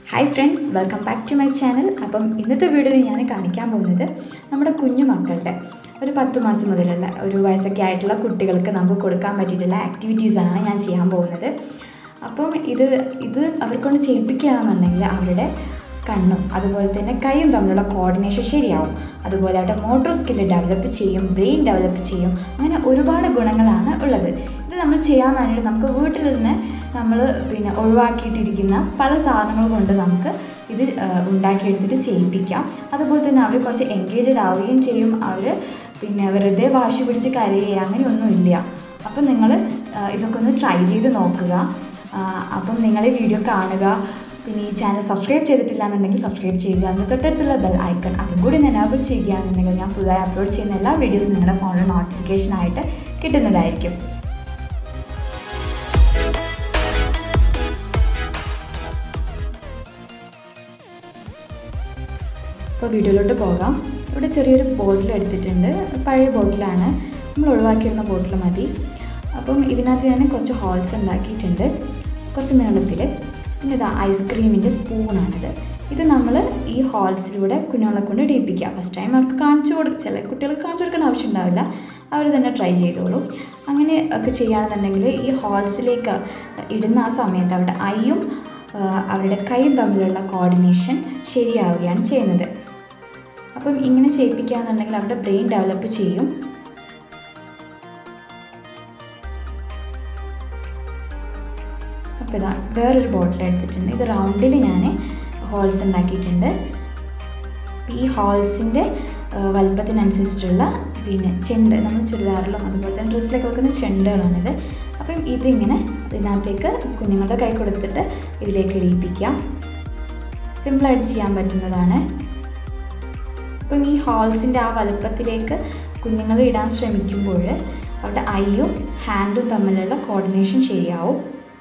hi friends welcome back to my channel അപ്പം ഇന്നത്തെ വീഡിയോയിൽ ഞാൻ കാണിക്കാൻ പോകുന്നത് നമ്മുടെ കുഞ്ഞു മക്കളുടെ ഒരു പത്ത് മാസം മുതലുള്ള ഒരു വയസ്സൊക്കെ ആയിട്ടുള്ള കുട്ടികൾക്ക് നമുക്ക് കൊടുക്കാൻ പറ്റിയിട്ടുള്ള ആക്ടിവിറ്റീസാണ് ഞാൻ ചെയ്യാൻ പോകുന്നത് അപ്പം ഇത് ഇത് അവർക്കൊണ്ട് ചെയ്യിപ്പിക്കുകയാണെന്നുണ്ടെങ്കിൽ അവരുടെ കണ്ണും അതുപോലെ തന്നെ കൈയും തമ്മിലുള്ള കോർഡിനേഷൻ ശരിയാവും അതുപോലെ അവരുടെ മോട്ടോർ സ്കില്ല് ഡെവലപ്പ് ചെയ്യും ബ്രെയിൻ ഡെവലപ്പ് ചെയ്യും അങ്ങനെ ഒരുപാട് ഗുണങ്ങളാണ് ഉള്ളത് ഇത് നമ്മൾ ചെയ്യാൻ വേണ്ടിയിട്ട് നമുക്ക് വീട്ടിൽ തന്നെ നമ്മൾ പിന്നെ ഒഴിവാക്കിയിട്ടിരിക്കുന്ന പല സാധനങ്ങൾ കൊണ്ട് നമുക്ക് ഇത് ആ, ഉണ്ടാക്കിയെടുത്തിട്ട് ചെയ്യിപ്പിക്കാം അതുപോലെ തന്നെ അവർ കുറച്ച് എൻഗേജഡ് ആവുകയും ചെയ്യും അവർ പിന്നെ വെറുതെ വാശി പിടിച്ച് കരയുക അങ്ങനെയൊന്നുമില്ല അപ്പം നിങ്ങൾ ഇതൊക്കെ ഒന്ന് ട്രൈ ചെയ്ത് നോക്കുക ആ, അപ്പം നിങ്ങൾ ഈ വീഡിയോ കാണുക പിന്നെ ഈ ചാനൽ സബ്സ്ക്രൈബ് ചെയ്തിട്ടില്ല എന്നുണ്ടെങ്കിൽ സബ്സ്ക്രൈബ് ചെയ്യുക അതിന് തൊട്ടടുത്തുള്ള ബെൽ ഐക്കൺ അതും കൂടി ഒന്ന് എനാബിൾ ചെയ്യുകയാണെന്നുണ്ടെങ്കിൽ ഞാൻ പുതുതായി അപ്ലോഡ് ചെയ്യുന്ന എല്ലാ വീഡിയോസും നിങ്ങളുടെ ഫോണിൽ നോട്ടിഫിക്കേഷനായിട്ട് കിട്ടുന്നതായിരിക്കും അപ്പോൾ വീഡിയോയിലോട്ട് പോകാം ഇവിടെ ചെറിയൊരു ബോട്ടിൽ എടുത്തിട്ടുണ്ട് പഴയ ബോട്ടിലാണ് നമ്മൾ ഒഴിവാക്കിയിരുന്ന ബോട്ടിൽ മതി അപ്പം ഇതിനകത്ത് ഞാൻ കുറച്ച് ഹോൾസ് ഉണ്ടാക്കിയിട്ടുണ്ട് കുറച്ച് നീളത്തിൽ പിന്നെ ഇത് ഐസ്ക്രീമിൻ്റെ സ്പൂണാണിത് ഇത് നമ്മൾ ഈ ഹോൾസിലൂടെ കുഞ്ഞുങ്ങളെ കൊണ്ട് ഇടിയിപ്പിക്കുക ഫസ്റ്റ് ടൈം അവർക്ക് കാണിച്ചു കൊടുക്കുക ചില കുട്ടികൾക്ക് കാണിച്ചു കൊടുക്കേണ്ട ആവശ്യം ഉണ്ടാവില്ല അവർ തന്നെ ട്രൈ ചെയ്തോളൂ അങ്ങനെ ഒക്കെ ചെയ്യുകയാണെന്നുണ്ടെങ്കിൽ ഈ ഹോൾസിലേക്ക് ഇടുന്ന ആ സമയത്ത് അവരുടെ ഐയും ആ, അവരുടെ കൈയും തമ്മിലുള്ള കോർഡിനേഷൻ ശരിയാവുകയാണ് ചെയ്യുന്നത് അപ്പം ഇങ്ങനെ ചെയ്യിപ്പിക്കുകയാണെന്നുണ്ടെങ്കിൽ അവരുടെ ബ്രെയിൻ ഡെവലപ്പ് ചെയ്യും അപ്പോൾ ഇതാ വേറൊരു ബോട്ടിൽ എടുത്തിട്ടുണ്ട് ഇത് റൗണ്ടിൽ ഞാൻ ഹോൾസ് ഉണ്ടാക്കിയിട്ടുണ്ട് ഈ ഹോൾസിൻ്റെ വലുപ്പത്തിനനുസരിച്ചിട്ടുള്ള പിന്നെ ചെണ്ട് നമ്മൾ ചുരിദാറിലും അതുപോലെ തന്നെ ഡ്രസ്സിലൊക്കെ വെക്കുന്ന ചെണ്ടുകളാണിത് അപ്പം ഇതിങ്ങനെ ഇതിനകത്തേക്ക് കുഞ്ഞുങ്ങളുടെ കൈ കൊടുത്തിട്ട് ഇതിലേക്ക് ഇടിയിപ്പിക്കാം സിമ്പിളായിട്ട് ചെയ്യാൻ പറ്റുന്നതാണ് അപ്പം ഈ ഹോൾസിൻ്റെ ആ വലുപ്പത്തിലേക്ക് കുഞ്ഞുങ്ങൾ ഇടാൻ ശ്രമിക്കുമ്പോൾ അവരുടെ ഐയും ഹാൻഡും തമ്മിലുള്ള കോർഡിനേഷൻ ശരിയാവും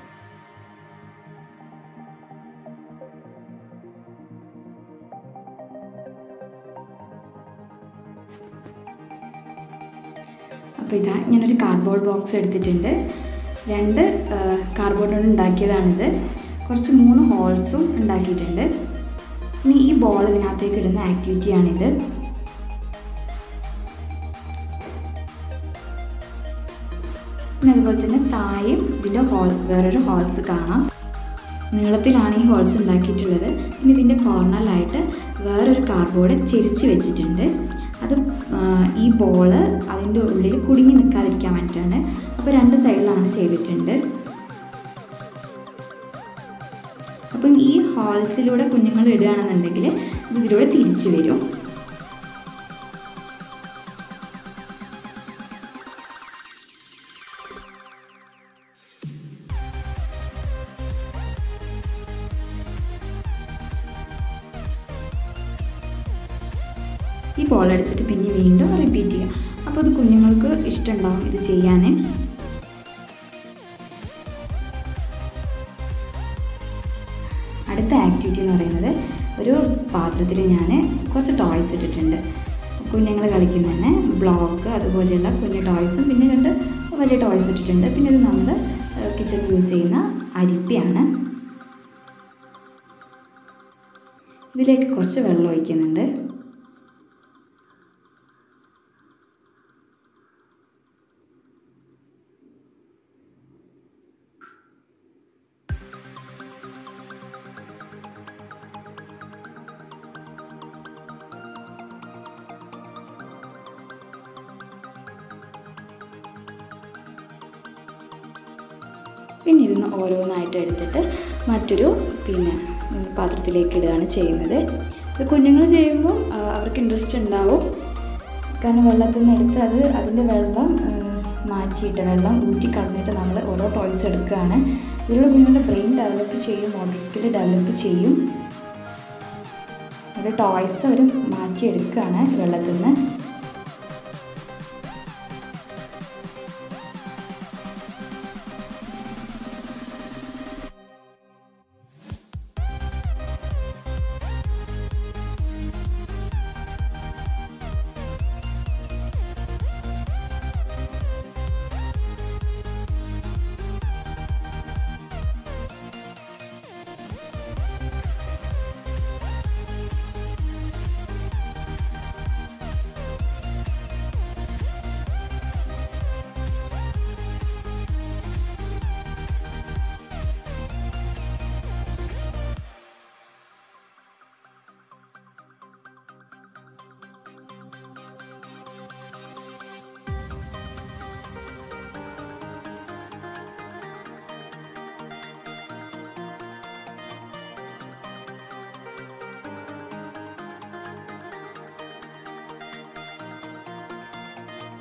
അപ്പോൾ ഇതാ ഞാനൊരു കാർഡ്ബോർഡ് ബോക്സ് എടുത്തിട്ടുണ്ട് രണ്ട് കാർഡ്ബോർഡ് കൊണ്ട് ഉണ്ടാക്കിയതാണിത് കുറച്ച് മൂന്ന് ഹോൾസും ഉണ്ടാക്കിയിട്ടുണ്ട് ഇനി ഈ ബോൾ ഇതിനകത്തേക്ക് ഇടുന്ന ആക്ടിവിറ്റിയാണിത് പിന്നെ അതുപോലെ തന്നെ തായും ഇതിൻ്റെ ഹോൾ വേറൊരു ഹോൾസ് കാണാം നീളത്തിലാണ് ഈ ഹോൾസ് ഉണ്ടാക്കിയിട്ടുള്ളത് പിന്നെ ഇതിൻ്റെ കോർണറിലായിട്ട് വേറൊരു കാർഡ്ബോർഡ് ചെരിച്ച് വെച്ചിട്ടുണ്ട് അത് ആ, ഈ ബോള് അതിൻ്റെ ഉള്ളിൽ കുടുങ്ങി നിൽക്കാതിരിക്കാൻ വേണ്ടിയിട്ടാണ് അപ്പോൾ രണ്ട് സൈഡിലാണ് ചെയ്തിട്ടുണ്ട് അപ്പം ഈ ഹോൾസിലൂടെ കുഞ്ഞുങ്ങൾ ഇടുകയാണെന്നുണ്ടെങ്കിൽ ഇത് ഇതിലൂടെ തിരിച്ചു വരും ഈ ബോൾ എടുത്തിട്ട് പിന്നെ വീണ്ടും റിപ്പീറ്റ് ചെയ്യുക അപ്പോൾ ഇത് കുഞ്ഞുങ്ങൾക്ക് ഇഷ്ടമുണ്ടാവും ഇത് ചെയ്യാൻ അടുത്ത ആക്ടിവിറ്റി എന്ന് പറയുന്നത് ഒരു പാത്രത്തിൽ ഞാൻ കുറച്ച് ടോയ്സ് ഇട്ടിട്ടുണ്ട് കുഞ്ഞുങ്ങൾ കളിക്കുന്ന തന്നെ ബ്ലോക്ക് അതുപോലെയുള്ള കുഞ്ഞു ടോയ്സും പിന്നെ രണ്ട് വലിയ ടോയ്സ് ഇട്ടിട്ടുണ്ട് പിന്നെ ഇത് നമ്മൾ കിച്ചൺ യൂസ് ചെയ്യുന്ന അരിപ്പയാണ് ഇതിലേക്ക് കുറച്ച് വെള്ളം ഒഴിക്കുന്നുണ്ട് പിന്നെ ഇതിന്ന് ഓരോന്നായിട്ട് എടുത്തിട്ട് മറ്റൊരു പിന്നെ ഉം, പാത്രത്തിലേക്ക് ഇടുകയാണ് ചെയ്യുന്നത് ഇത് കുഞ്ഞുങ്ങൾ ചെയ്യുമ്പോൾ ആ, അവർക്ക് ഇൻട്രസ്റ്റ് ഉണ്ടാവും കാരണം വെള്ളത്തിൽ നിന്ന് എടുത്ത് അത് അതിൻ്റെ വെള്ളം ആ, മാറ്റിയിട്ട് വെള്ളം ഊറ്റി കളഞ്ഞിട്ട് നമ്മൾ ഓരോ ടോയ്സ് എടുക്കുകയാണ് ഇതിലൂടെ കുഞ്ഞുങ്ങളുടെ ബ്രെയിൻ ഡെവലപ്പ് ചെയ്യും മോട്ടോർ സ്കില്ല് ഡെവലപ്പ് ചെയ്യും ഒരു ടോയ്സ് അവർ മാറ്റിയെടുക്കുകയാണ് വെള്ളത്തിൽ നിന്ന്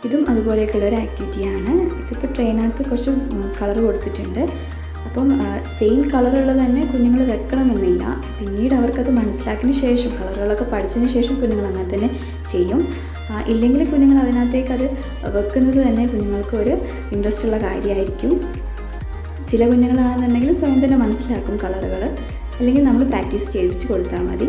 ഇതും അതുപോലെയൊക്കെയുള്ള ഒരു ആക്ടിവിറ്റിയാണ് ഇതിപ്പോൾ ട്രെയിനകത്ത് കുറച്ച് കളർ കൊടുത്തിട്ടുണ്ട് അപ്പം സെയിം കളറുള്ളത് തന്നെ കുഞ്ഞുങ്ങൾ വെക്കണമെന്നില്ല പിന്നീട് അവർക്കത് മനസ്സിലാക്കിയതിന് ശേഷം കളറുകളൊക്കെ പഠിച്ചതിന് ശേഷം കുഞ്ഞുങ്ങൾ അങ്ങനെ തന്നെ ചെയ്യും ആ, ഇല്ലെങ്കിൽ കുഞ്ഞുങ്ങൾ അതിനകത്തേക്ക് അത് വെക്കുന്നത് തന്നെ കുഞ്ഞുങ്ങൾക്ക് ഒരു ഇൻട്രസ്റ്റ് ഉള്ള കാര്യമായിരിക്കും ചില കുഞ്ഞുങ്ങളാണെന്നുണ്ടെങ്കിൽ സ്വയം തന്നെ മനസ്സിലാക്കും കളറുകൾ അല്ലെങ്കിൽ നമ്മൾ പ്രാക്ടീസ് ചെയ്യിപ്പിച്ച് കൊടുത്താൽ മതി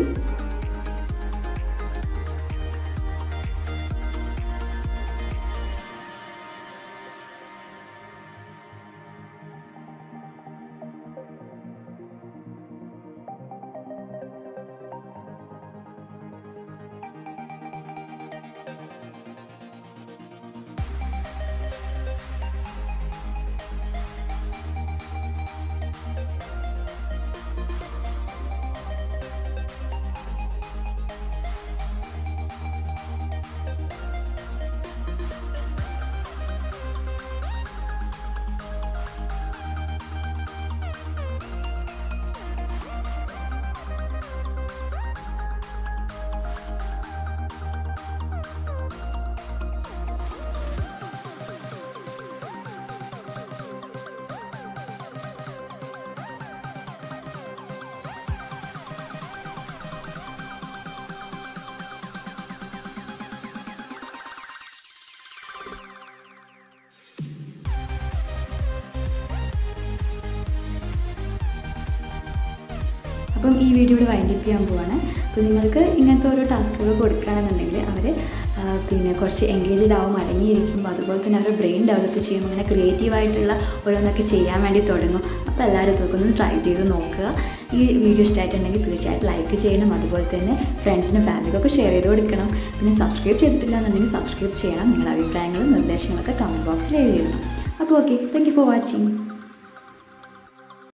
അപ്പം ഈ വീഡിയോ ഇവിടെ വൈൻഡപ്പ് ചെയ്യാൻ പോവാണ് അപ്പോൾ നിങ്ങൾക്ക് ഇങ്ങനത്തെ ഓരോ ടാസ്കുകൾ കൊടുക്കുകയാണെന്നുണ്ടെങ്കിൽ അവർ പിന്നെ കുറച്ച് എൻഗേജ്ഡ് ആവും അടങ്ങിയിരിക്കുമ്പോൾ അതുപോലെ തന്നെ അവരുടെ ബ്രെയിൻ ഡെവലപ്പ് ചെയ്യും അങ്ങനെ ക്രിയേറ്റീവായിട്ടുള്ള ഓരോന്നൊക്കെ ചെയ്യാൻ വേണ്ടി തുടങ്ങും അപ്പോൾ എല്ലാവരും ഇതൊക്കെ ഒന്ന് ട്രൈ ചെയ്ത് നോക്കുക ഈ വീഡിയോ ഇഷ്ടമായിട്ടുണ്ടെങ്കിൽ തീർച്ചയായിട്ടും ലൈക്ക് ചെയ്യണം അതുപോലെ തന്നെ ഫ്രണ്ട്സിനും ഫാമിലിക്കൊക്കെ ഷെയർ ചെയ്ത് കൊടുക്കണം പിന്നെ സബ്സ്ക്രൈബ് ചെയ്തിട്ടില്ല എന്നുണ്ടെങ്കിൽ സബ്സ്ക്രൈബ് ചെയ്യണം നിങ്ങളുടെ അഭിപ്രായങ്ങളും നിർദ്ദേശങ്ങളൊക്കെ കമൻറ്റ് ബോക്സിൽ എഴുതിയിടണം അപ്പോൾ okay thank you for watching